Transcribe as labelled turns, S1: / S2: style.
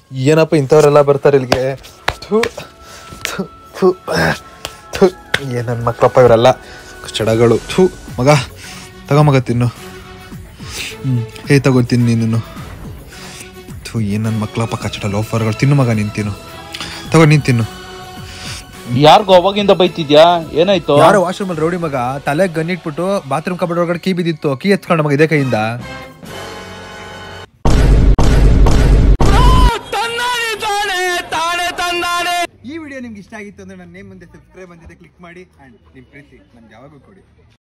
S1: ಏನಪ್ಪ ಇಂಥವ್ರೆಲ್ಲ ಬರ್ತಾರೆ ಇಲ್ಲಿಗೆ ಥು ಥು ಥು ಥು ಏನು ನನ್ನ ಮಕ್ಕಳಪ್ಪ ಇವರೆಲ್ಲ ಚಡಗಳು ಥು ಮಗ ತಗೋ ಮಗ ತಿನ್ನು ಹ್ಞೂ ಹೇ ತಗೋ ತಿನ್ನು ನೀನು ಥು ಏನು ನನ್ನ ಮಕ್ಕಳಪ್ಪ ಕಚ್ಚಡ ಲೋಫರ್ಗಳು ತಿನ್ನು ಮಗ ನೀನು ತಿನ್ನು ತಗೋ ನೀನು ತಿನ್ನು
S2: ಯಾರಿಗೋ ಅವಾಗಿಂದ ಬೈತಿದ್ಯಾ ಏನಾಯ್ತು
S1: ಯಾರೋ ವಾಶ್ರೂಮಲ್ಲಿ ರೌಡಿ ಮಗ ತಲೆಗೆ ಗನ್ನಿಟ್ಬಿಟ್ಟು ಬಾತ್ರೂಮ್ ಕಬಡ್ ಒಳಗಡೆ ಕೀ ಬಿದ್ದಿತ್ತು ಕೀ ಎತ್ಕೊಂಡ ಮಗ ಇದೇ ಕೈಯಿಂದ ಈ ವಿಡಿಯೋ ನಿಮ್ಗೆ ಇಷ್ಟ ಆಗಿತ್ತು ಅಂದ್ರೆ ನನ್ನ ನೇಮ್ ಮುಂದೆ ಸಬ್ಸ್ಕ್ರೈಬ್ ಅಂತಿದೆ ಕ್ಲಿಕ್ ಮಾಡಿ ಆ್ಯಂಡ್ ನಿಮ್ಮ ಪ್ರೀತಿ ನಮ್ಗೆ ಯಾವಾಗೂ ಕೊಡಿ